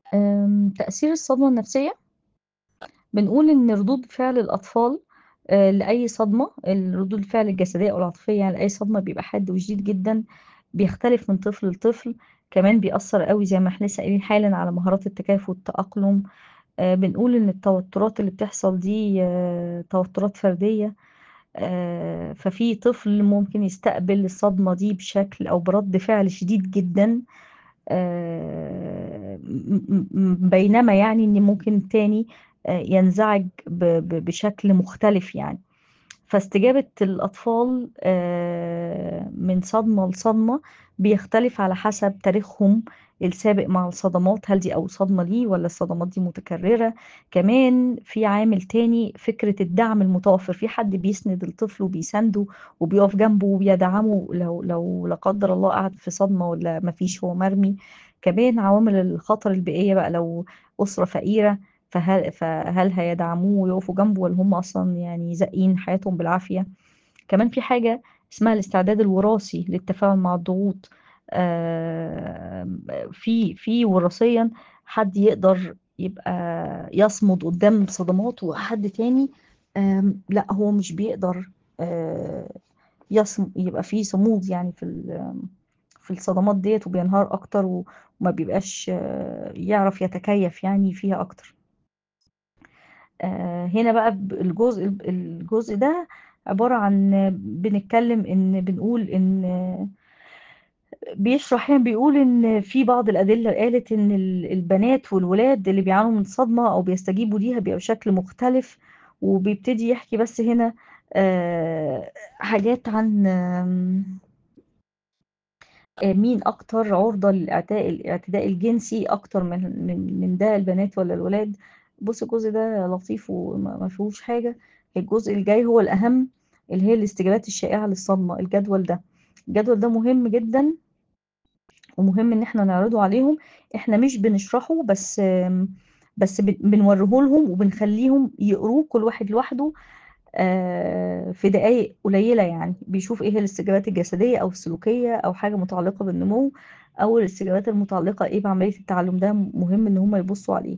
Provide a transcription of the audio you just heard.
آمم، تأثير الصدمة النفسية، بنقول إن ردود فعل الأطفال آآ لأي صدمة، ال ردود الفعل الجسدية أو العاطفية يعني لأي صدمة بيبقى حاد وشديد جدًا، بيختلف من طفل لطفل، كمان بيأثّر أوي زي ما إحنا لسه قايلين حالًا على مهارات التكيف والتأقلم، آآ بنقول إن التوترات اللي بتحصل دي توترات فردية، آآ ففي طفل ممكن يستقبل الصدمة دي بشكل أو برَد فعل شديد جدًا، آآ م م م بينما يعني إن ممكن التاني آآ ينزعج ب ب بشكل مختلف يعني، فاستجابة الأطفال آآ من صدمة لصدمة بيختلف على حسب تاريخهم السابق مع الصدمات، هل دي أول صدمة ليه والّا الصدمات دي متكررة؟ كمان في عامل تاني فكرة الدعم المتوفر، في حد بيسند الطفل وبيسانده وبيقف جنبه وبيدعمه لو لو لا قدّر الله قعد في صدمة والّا ما فيش هو مرمي، كمان عوامل الخطر البيئية بقى لو أسرة فقيرة فهل فهل هيدعموه ويقفوا جنبه والّا هُم أصلًا يعني زاقين حياتهم بالعافية؟ كمان في حاجة اسمها الاستعداد الوراثي للتفاعل مع الضغوط، آمم في في وراثيًا حد يقدر يبقى يصمد قدّام صدمات وحد تاني آمم لأ هو مش بيقدر آآ يصم يبقى في صمود يعني في ال في الصدمات ديّة وبينهار أكتر و وما بيبقاش يعرف يتكيّف يعني فيها أكتر. آآ هنا بقى ب الجزء ال الجزء ده عبارة عن بنتكلم إن بنقول إن بيشرح هنا بيقول إن في بعض الأدلة قالت إن ال البنات والولاد اللي بيعانوا من صدمة أو بيستجيبوا ليها بيبقى بشكل مختلف، وبيبتدي يحكي بس هنا آآ حاجات عن آمم آآ مين أكتر عُرضة للإعتاء الاعتداء الجنسي أكتر من من من ده البنات والّا الولاد، بُصّي الجزء ده لطيف وما ما فيهوش حاجة، الجزء الجاي هو الأهم اللي هي الاستجابات الشائعة للصدمة، الجدول ده، الجدول ده مهم جدًا ومهم إن إحنا نعرضه عليهم، إحنا مش بنشرحه بس آمم بس بن بنورّيه لهم وبنخلّيهم يقروه كل واحد لوحده آآ في دقايق قليلة يعني، بيشوف إيه هي الاستجابات الجسدية أو السلوكية أو حاجة متعلقة بالنمو، أو الاستجابات المتعلقة إيه بعملية التعلُّم، ده مهم إن هُم يبصوا عليه.